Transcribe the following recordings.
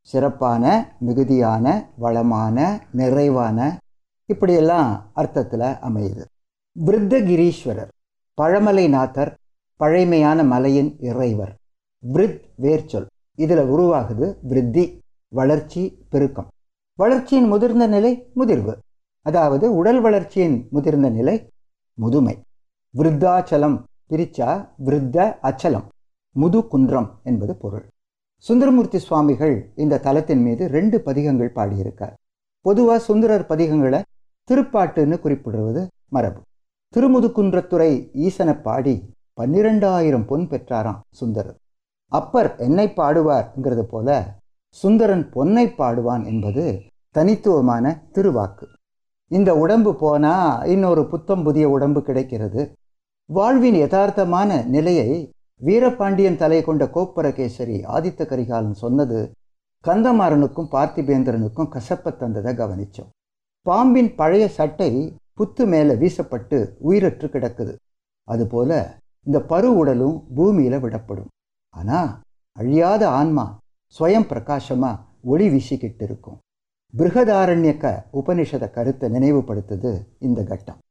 சிறப்பான மிகுதியான வளமான நிறைவான இப்படியெல்லாம் அர்த்தத்தில் அமையுது விருத்தகிரீஸ்வரர் பழமலைநாதர் பழைமையான மலையின் இறைவர் விருத் வேர்ச்சொல் இதில் உருவாகுது விருத்தி வளர்ச்சி பெருக்கம் வளர்ச்சியின் முதிர்ந்த நிலை முதிர்வு அதாவது உடல் வளர்ச்சியின் முதிர்ந்த நிலை முதுமை விருத்தாச்சலம் பிரிச்சா விருத்த அச்சலம் முது குன்றம் என்பது பொருள் சுந்தரமூர்த்தி சுவாமிகள் இந்த தலத்தின் மீது ரெண்டு பதிகங்கள் பாடியிருக்கார் பொதுவாக சுந்தரர் பதிகங்களை திருப்பாட்டுன்னு குறிப்பிடுவது மரபு திருமுதுகுன்றத்துறை ஈசனை பாடி பன்னிரெண்டாயிரம் பொன் பெற்றாராம் சுந்தரர் அப்பர் என்னை பாடுவார்ங்கிறது போல சுந்தரன் பொன்னை பாடுவான் என்பது தனித்துவமான திருவாக்கு இந்த உடம்பு போனா இன்னொரு புத்தம் புதிய உடம்பு கிடைக்கிறது வாழ்வின் யதார்த்தமான நிலையை வீரபாண்டியன் தலை கொண்ட கோப்பரகேசரி ஆதித்த கரிகாலன் சொன்னது கந்தமாறனுக்கும் பார்த்திபேந்திரனுக்கும் கசப்ப தந்ததை கவனிச்சோம் பாம்பின் பழைய சட்டை புத்து மேலே வீசப்பட்டு உயிரற்று கிடக்குது அதுபோல இந்த பரு உடலும் பூமியில விடப்படும் ஆனா அழியாத ஆன்மா ஸ்வயம் பிரகாசமா ஒளி வீசிக்கிட்டு இருக்கும் பிருகதாரண்யக்க உபனிஷத கருத்தை நினைவுபடுத்துது இந்த கட்டம்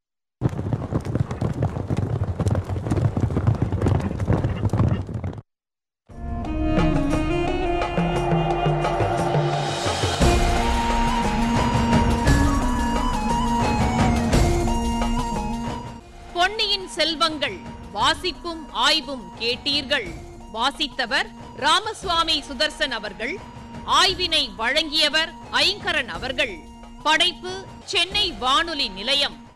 பொன்னியின் செல்வங்கள் வாசிப்பும் ஆய்வும் கேட்டீர்கள் வாசித்தவர் ராமசுவாமி சுதர்சன் அவர்கள் ஆய்வினை வழங்கியவர் ஐங்கரன் அவர்கள் படைப்பு சென்னை வானொலி நிலையம்